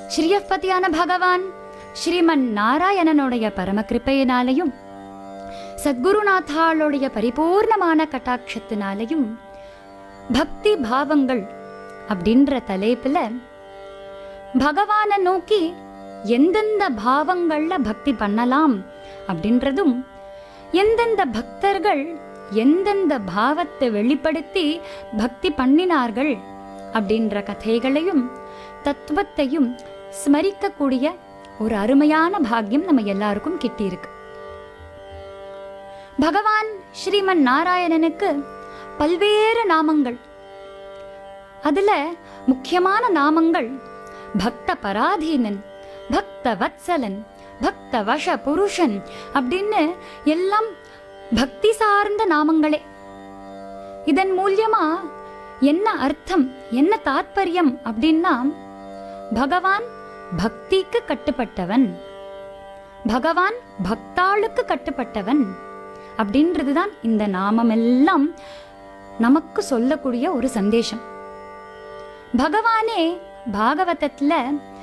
ஸ்ரீயப்பதியான பகவான் ஸ்ரீமன் நாராயணனுடைய பரம கிருப்பையினாலையும் சத்குருநாத்தாளுடைய பரிபூர்ணமான கட்டாட்சத்தினாலையும் பக்தி பாவங்கள் அப்படின்ற தலைப்புல பகவானை நோக்கி எந்தெந்த பாவங்கள்ல பக்தி பண்ணலாம் அப்படின்றதும் எந்தெந்த பக்தர்கள் எந்தெந்த பாவத்தை வெளிப்படுத்தி பக்தி பண்ணினார்கள் அப்படின்ற கதைகளையும் தத்துவத்தையும் ஸ்மரிக்கக்கூடிய ஒரு அருமையான பாக்கியம் நம்ம எல்லாருக்கும் கிட்டியிருக்கு பகவான் ஸ்ரீமன் நாராயணனுக்கு பல்வேறு நாமங்கள் அதுல முக்கியமான நாமங்கள் பக்த பராதீனன் பக்த வத்சலன் பக்த வஷ புருஷன் அப்படின்னு எல்லாம் பக்தி சார்ந்த நாமங்களே இதன் மூலியமா என்ன அர்த்தம் என்ன தாத்பரியம் அப்படின்னா பகவான் பக்திக்கு கட்டுப்பட்டவன் பகவான் பக்தாளுக்கு கட்டுப்பட்டவன் அப்படின்றதுதான் இந்த நாமம் எல்லாம் நமக்கு சொல்லக்கூடிய ஒரு சந்தேஷம் பகவானே பாகவதத்துல